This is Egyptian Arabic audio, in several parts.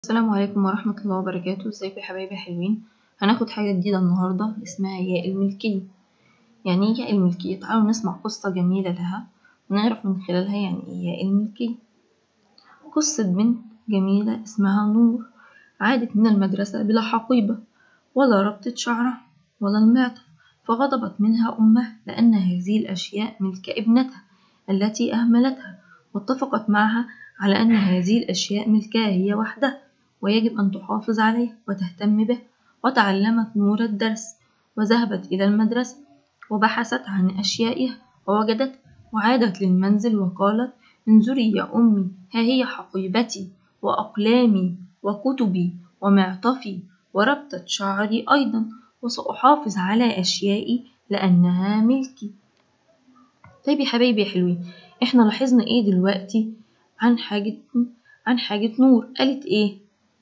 السلام عليكم ورحمة الله وبركاته ازيكم يا حبايبي حلوين هناخد حاجة جديدة النهاردة اسمها ياء الملكية يعني ايه ياء الملكية تعالوا نسمع قصة جميلة لها ونعرف من خلالها يعني ايه ياء الملكية قصة بنت جميلة اسمها نور عادت من المدرسة بلا حقيبة ولا ربطة شعرها ولا المعطف فغضبت منها أمها لأن هذه الأشياء ملك ابنتها التي أهملتها واتفقت معها على أن هذه الأشياء ملكها هي وحدها ويجب أن تحافظ عليه وتهتم به وتعلمت نور الدرس وذهبت إلى المدرسة وبحثت عن أشيائها ووجدت وعادت للمنزل وقالت انظري يا أمي ها هي حقيبتي وأقلامي وكتبي ومعطفي وربطة شعري أيضا وسأحافظ على أشيائي لأنها ملكي طيب يا حبايبي يا حلوين احنا لاحظنا ايه دلوقتي عن حاجة عن حاجة نور قالت ايه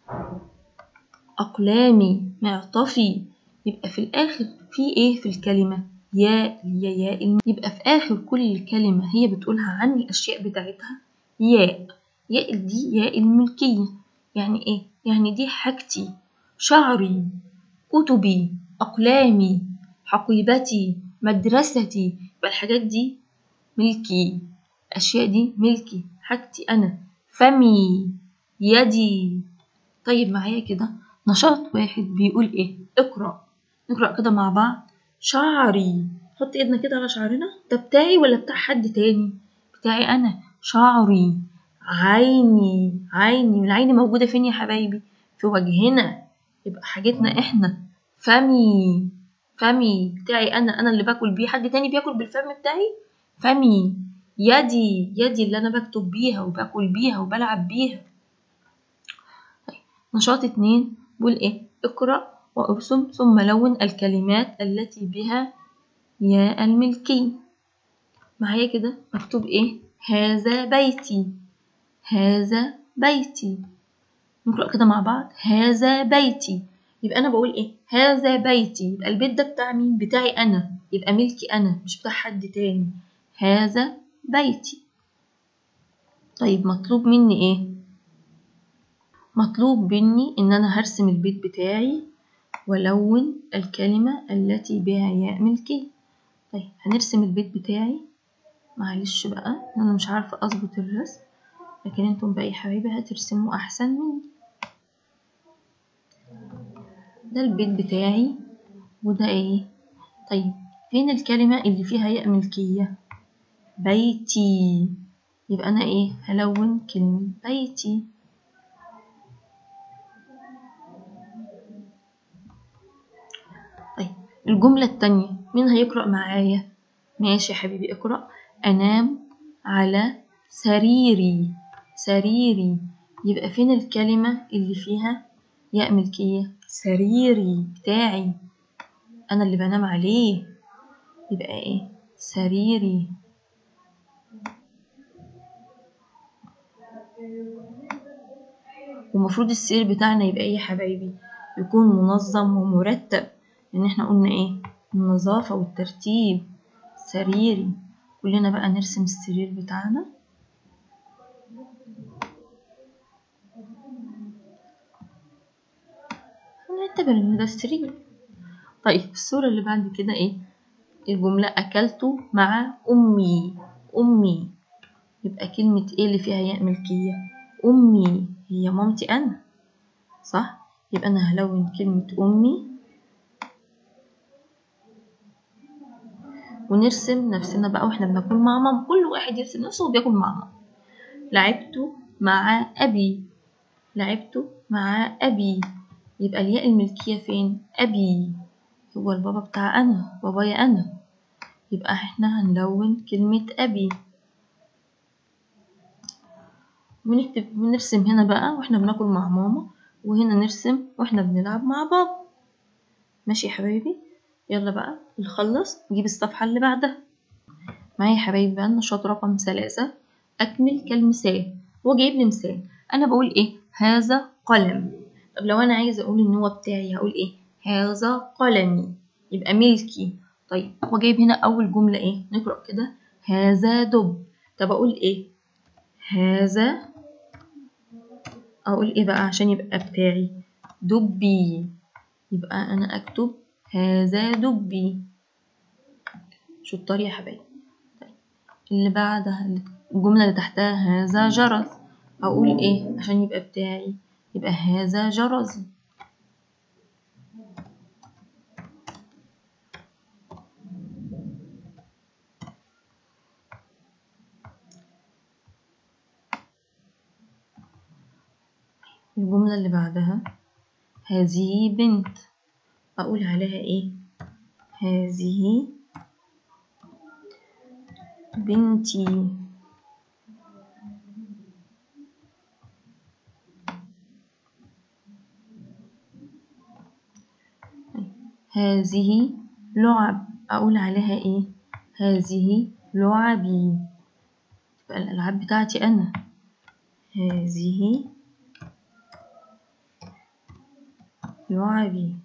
أقلامي معطفي يبقى في الآخر في إيه في الكلمة ياء يا ياء الم... يبقى في آخر كل كلمة هي بتقولها عن الأشياء بتاعتها ياء ياء دي ياء الملكية يعني إيه يعني دي حاجتي شعري كتبي أقلامي حقيبتي مدرستي يبقى الحاجات دي ملكي الأشياء دي ملكي حاجتي أنا فمي يدي طيب معايا كده نشاط واحد بيقول ايه اقرأ نقرأ كده مع بعض شعري حط ايدنا كده على شعرنا ده بتاعي ولا بتاع حد تاني بتاعي انا شعري عيني عيني العين موجودة فين يا حبايبي في وجهنا يبقى حاجتنا احنا فمي فمي بتاعي انا انا اللي باكل بيه حد تاني بياكل بالفم بتاعي فمي يدي يدي اللي انا بكتب بيها وباكل بيها وبلعب بيها نشاط اتنين بيقول ايه اقرأ وارسم ثم لون الكلمات التي بها يا الملكي معايا كده مكتوب ايه هذا بيتي هذا بيتي نقرأ كده مع بعض هذا بيتي يبقى انا بقول ايه هذا بيتي يبقى البيت ده بتاع مين بتاعي انا يبقى ملكي انا مش بتاع حد تاني هذا بيتي طيب مطلوب مني ايه مطلوب مني ان انا هرسم البيت بتاعي ولون الكلمة التي بها ياء ملكي طيب هنرسم البيت بتاعي معلش بقى انا مش عارفة اظبط الرسم لكن انتم بقى يا حبايبي هترسموا احسن مني ده البيت بتاعي وده ايه طيب فين الكلمة اللي فيها ياء ملكية بيتي يبقى انا ايه هلون كلمة بيتي طيب الجملة التانية مين هيقرأ معايا ماشي يا حبيبي اقرأ أنام على سريري سريري يبقى فين الكلمة اللي فيها ياء ملكية سريري بتاعي أنا اللي بنام عليه يبقى إيه سريري ومفروض السرير بتاعنا يبقى إيه يا حبايبي يكون منظم ومرتب لأن احنا قلنا إيه النظافة والترتيب سريري كلنا بقى نرسم السرير بتاعنا نعتبر ان ده السرير طيب الصورة اللي بعد كده ايه الجملة أكلت مع أمي أمي يبقى كلمة ايه اللي فيها ياء ملكية أمي هي مامتي أنا صح يبقى أنا هلون كلمة أمي ونرسم نفسنا بقى واحنا بناكل مع ماما كل واحد يرسم نفسه وبياكل مع ماما لعبت مع أبي لعبت مع أبي يبقى الياء الملكية فين أبي هو البابا بتاع أنا بابايا أنا يبقى احنا هنلون كلمة أبي ونكتب ونرسم هنا بقى واحنا بناكل مع ماما وهنا نرسم واحنا بنلعب مع بابا ماشي يا حبايبي يلا بقى نخلص نجيب الصفحة اللي بعدها معايا يا حبايبي بقى النشاط رقم ثلاثة أكمل كالمثال هو جايب لي مثال أنا بقول إيه هذا قلم طب لو أنا عايزة أقول إن هو بتاعي هقول إيه هذا قلمي يبقى ملكي طيب هو جايب هنا أول جملة إيه نقرأ كده هذا دب طب أقول إيه هذا اقول ايه بقى عشان يبقى بتاعي دبي يبقى انا اكتب هذا دبي شطار يا حبايبي طيب اللي بعدها الجملة اللي تحتها هذا جرس اقول ايه عشان يبقى بتاعي يبقى هذا جرسي الجملة اللي بعدها هذه بنت أقول عليها إيه هذه بنتي هذه لعب أقول عليها إيه هذه لعبي تبقى الألعاب بتاعتي أنا هذه لعبي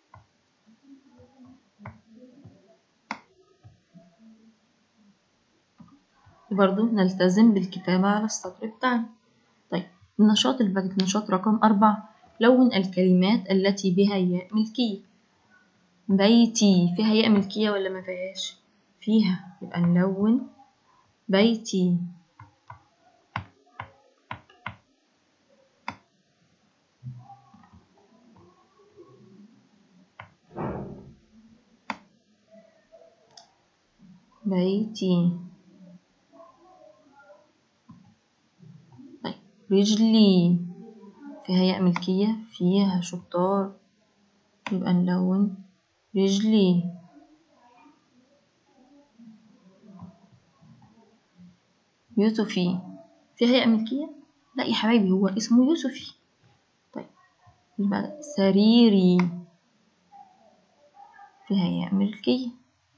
برضو نلتزم بالكتابة على السطر بتاعنا طيب النشاط اللي بعد النشاط رقم أربعة لون الكلمات التي بها ياء ملكية بيتي فيها ياء ملكية ولا ما فيهاش فيها يبقى نلون بيتي بيتي طيب رجلي فيها ياء ملكية فيها شطار يبقى نلون رجلي يوسفي فيها ياء ملكية لا يا حبايبي هو اسمه يوسفي طيب يبقى سريري فيها ياء ملكية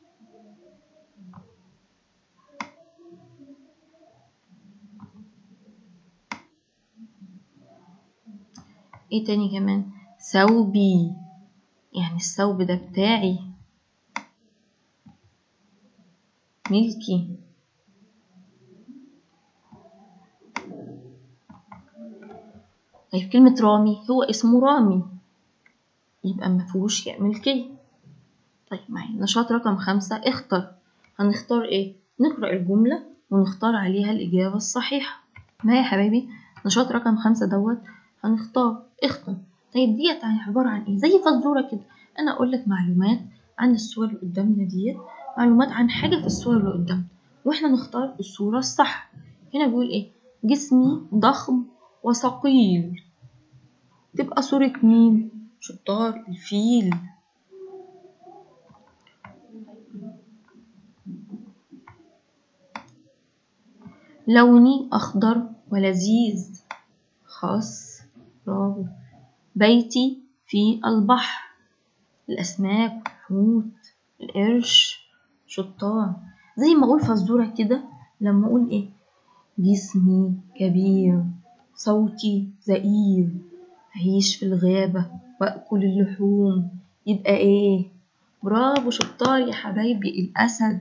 ايه تاني كمان ثوبي يعني الثوب ده بتاعي ملكي طيب كلمة رامي هو اسمه رامي يبقى مفيهوش ياء ملكية طيب معي نشاط رقم خمسة اختر هنختار ايه نقرأ الجملة ونختار عليها الإجابة الصحيحة ما يا حبايبي نشاط رقم خمسة دوت هنختار اختر طيب ديت يعني عبارة عن ايه زي فزورة كده انا اقول لك معلومات عن الصور اللي قدامنا ديت معلومات عن حاجة في الصور اللي قدامنا واحنا نختار الصورة الصح هنا بيقول ايه جسمي ضخم وثقيل تبقى صورة مين شطار الفيل لوني أخضر ولذيذ خاص برافو بيتي في البحر الأسماك والحوت القرش شطار زي ما أقول فزورة كده لما أقول إيه جسمي كبير صوتي زئير أعيش في الغابة وأكل اللحوم يبقى إيه برافو شطار يا حبايبي الأسد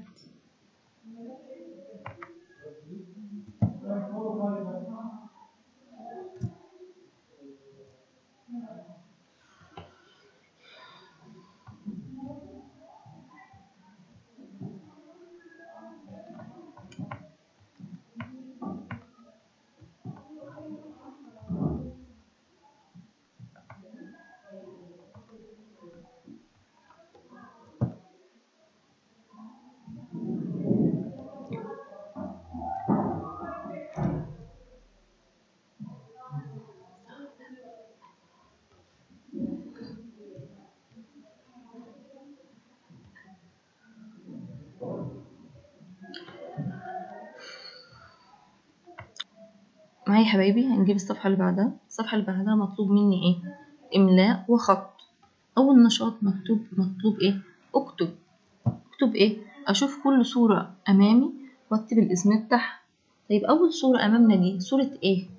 معايا يا حبايبي هنجيب الصفحة اللي بعدها الصفحة اللي بعدها مطلوب مني ايه املاء وخط اول نشاط مكتوب مطلوب ايه اكتب اكتب ايه اشوف كل صورة امامي واكتب الاسم بتاعها طيب اول صورة امامنا دي صورة ايه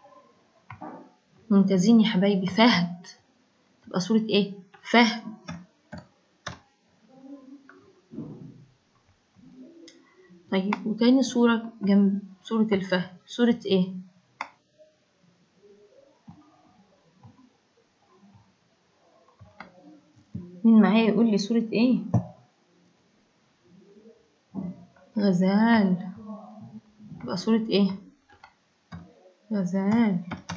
ممتازين يا حبايبي فهد تبقى صورة ايه فهد طيب وتاني صورة جنب صورة الفهد صورة ايه مين معايا يقول لي صورة ايه غزال يبقى صورة ايه غزال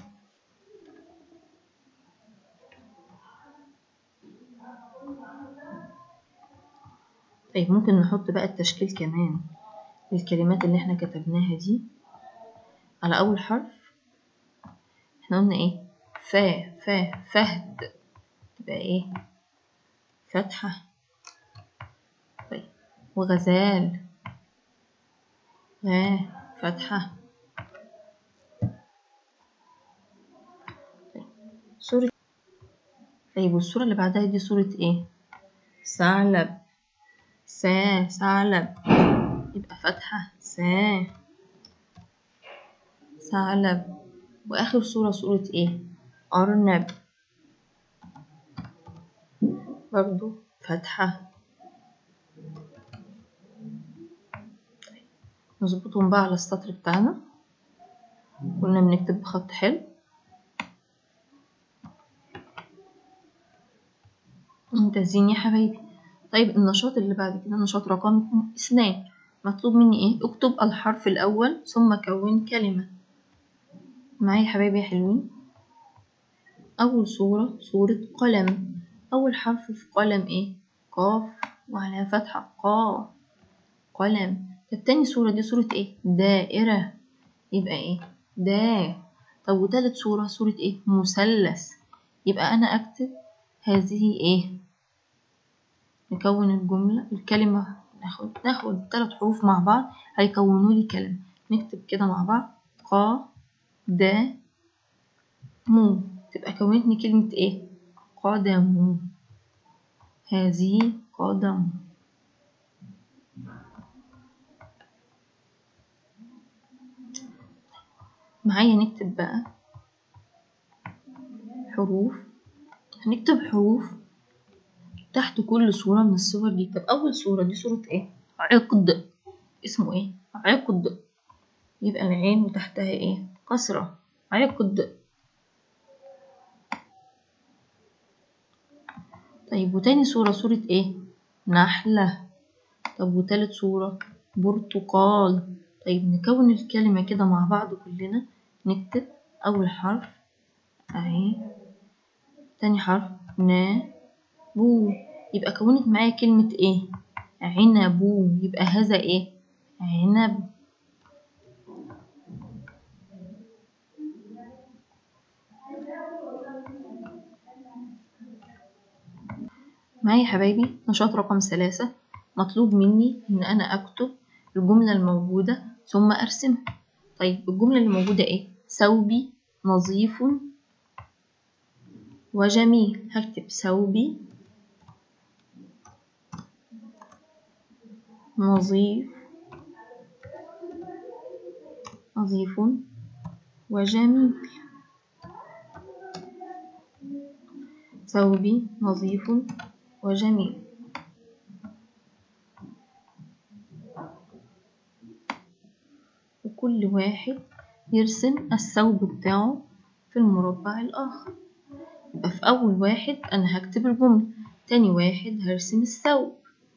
طيب ممكن نحط بقى التشكيل كمان الكلمات اللي احنا كتبناها دي على أول حرف احنا قلنا ايه فا فا فهد تبقى ايه فتحة طيب وغزال غا فتحة طيب صورة طيب والصورة اللي بعدها دي صورة ايه ثعلب سا ثعلب يبقى فتحة سا ثعلب وآخر صورة صورة ايه أرنب برضو فتحة نظبطهم بقى على السطر بتاعنا قلنا بنكتب بخط حلو ممتازين يا حبايبي طيب النشاط اللي بعد كده نشاط رقم اثنان مطلوب مني ايه اكتب الحرف الاول ثم كون كلمة معايا يا حبايبي يا حلوين اول صورة صورة قلم اول حرف في قلم ايه قاف وعلى فتحة قا قلم طب تاني صورة دي صورة ايه دائرة يبقى ايه دا طب وتالت صورة صورة ايه مثلث يبقى انا اكتب هذه ايه نكون الجملة الكلمة ناخد ناخد تلات حروف مع بعض هيكونوا لي كلمة نكتب كده مع بعض قا دا مو تبقى كونتني كلمة ايه قدم هذه قدم معايا نكتب بقى حروف هنكتب حروف تحت كل صورة من الصور دي طب أول صورة دي صورة إيه؟ عقد اسمه إيه؟ عقد يبقى العين وتحتها إيه؟ كسرة عقد طيب وتاني صورة صورة إيه؟ نحلة طب وتالت صورة برتقال طيب نكون الكلمة كده مع بعض كلنا نكتب أول حرف أهي تاني حرف نا بو يبقى كونت معايا كلمة ايه عنبو يبقى هذا ايه عنب معايا يا حبايبي نشاط رقم ثلاثة مطلوب مني ان انا اكتب الجملة الموجودة ثم ارسمها طيب الجملة اللي موجودة ايه ثوبي نظيف وجميل هكتب ثوبي نظيف نظيف وجميل ثوبي نظيف وجميل وكل واحد يرسم الثوب بتاعه في المربع الآخر يبقى في أول واحد أنا هكتب الجملة تاني واحد هرسم الثوب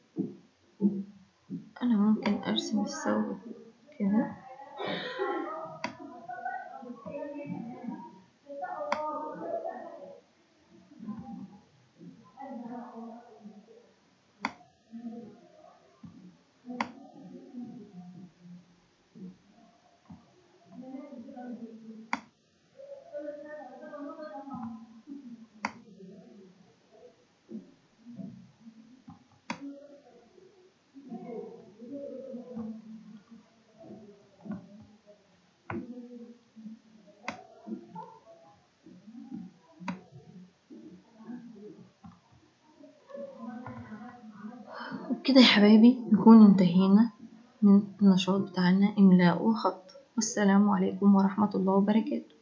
أنا ممكن أرسم الثوب كده وبكده يا حبايبي نكون انتهينا من النشاط بتاعنا إملاء وخط والسلام عليكم ورحمة الله وبركاته